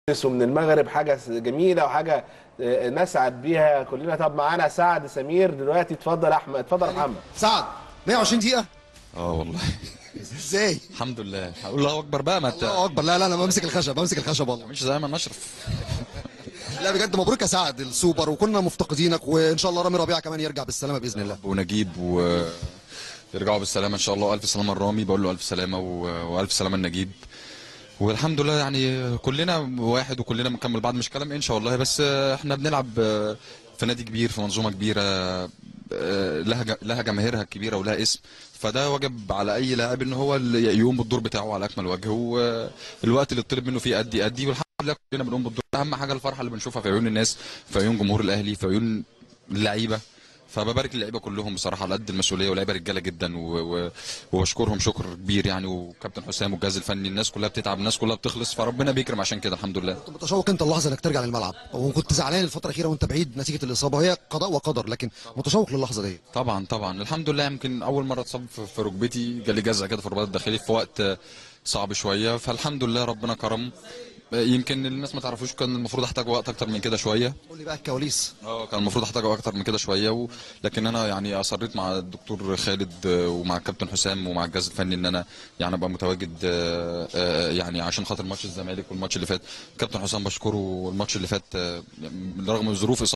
تونس ومن المغرب حاجه جميله وحاجه آه، نسعد بيها كلنا طب معانا سعد سمير دلوقتي اتفضل يا احمد اتفضل يا محمد سعد 120 دقيقة اه والله ازاي؟ الحمد لله هقول الله اكبر بقى ما الله اكبر لا لا انا بمسك الخشب بمسك الخشب والله تعملش زي ما نشرف لا بجد مبروك يا سعد السوبر وكنا مفتقدينك وان شاء الله رامي ربيعه كمان يرجع بالسلامه باذن الله ونجيب و يرجعوا بالسلامه ان شاء الله الف سلامه لرامي بقول له الف سلامه و... والف سلامه لنجيب والحمد لله يعني كلنا واحد وكلنا بنكمل بعض مش كلام انشا والله بس احنا بنلعب في نادي كبير في منظومه كبيره لها ج- لها جماهيرها الكبيره ولها اسم فده واجب على اي لاعب ان هو اللي يقوم بالدور بتاعه على اكمل وجه والوقت اللي طلب منه فيه ادي ادي والحمد لله كلنا بنقوم بالدور اهم حاجه الفرحه اللي بنشوفها في عيون الناس في عيون جمهور الاهلي في عيون اللعيبه فببارك للعيبه كلهم بصراحه على قد المسؤوليه ولاعيبه رجاله جدا و... و... وبشكرهم شكر كبير يعني وكابتن حسام والجهاز الفني الناس كلها بتتعب الناس كلها بتخلص فربنا بيكرم عشان كده الحمد لله كنت متشوق انت اللحظه انك ترجع للملعب وكنت زعلان الفتره الاخيره وانت بعيد نتيجه الاصابه وهي قضاء وقدر لكن متشوق للحظه دي طبعا طبعا الحمد لله يمكن اول مره اتصاب في في ركبتي جالي جزع كده في الرباط الداخلي في وقت صعب شويه فالحمد لله ربنا كرم يمكن الناس ما تعرفوش كان المفروض احتاج وقت اكتر من كده شويه قول لي بقى الكواليس اه كان المفروض احتاج اكتر من كده شويه و... لكن انا يعني اصريت مع الدكتور خالد آه، ومع الكابتن حسام ومع الجهاز الفني ان انا يعني ابقى متواجد آه، آه، يعني عشان خاطر ماتش الزمالك والماتش اللي فات كابتن حسام بشكره الماتش اللي فات آه، رغم ظروف